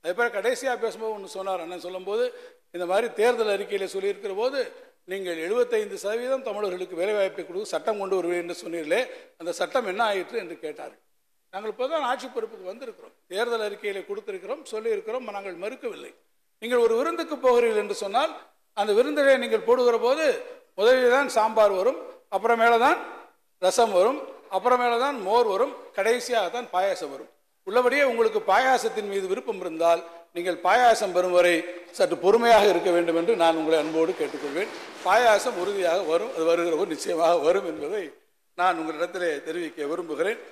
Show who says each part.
Speaker 1: அதே போல் கடைசியாக பேசும்போது ஒன்று சொன்னார் அண்ணன் சொல்லும்போது இந்த மாதிரி தேர்தல் அறிக்கையில் சொல்லியிருக்கிற போது நீங்கள் எழுபத்தைந்து சதவீதம் தமிழர்களுக்கு வேலைவாய்ப்பை கொடுத்து சட்டம் கொண்டு வருவேன் என்று சொன்னீர்களே அந்த சட்டம் என்ன ஆயிற்று என்று கேட்டார் நாங்கள் இப்போ தான் ஆட்சி பொறுப்புக்கு வந்திருக்கிறோம் தேர்தல் அறிக்கையில் கொடுத்திருக்கிறோம் சொல்லியிருக்கிறோம் நாங்கள் மறுக்கவில்லை நீங்கள் ஒரு விருந்துக்கு போகிறீர்கள் என்று சொன்னால் அந்த விருந்திலே நீங்கள் போடுகிற போது முதலில் தான் சாம்பார் வரும் அப்புறமேல தான் ரசம் வரும் அப்புறமேல தான் மோர் வரும் கடைசியாக தான் பாயாசம் வரும் உள்ளபடியே உங்களுக்கு பாயாசத்தின் மீது விருப்பம் இருந்தால் நீங்கள் பாயாசம் பெறும் வரை சற்று பொறுமையாக இருக்க வேண்டும் என்று நான் உங்களை அன்போடு கேட்டுக்கொள்வேன் பாயாசம் உறுதியாக வரும் அது வருகிற போது நிச்சயமாக வரும் என்பதை நான் உங்களிடத்திலே தெரிவிக்க விரும்புகிறேன்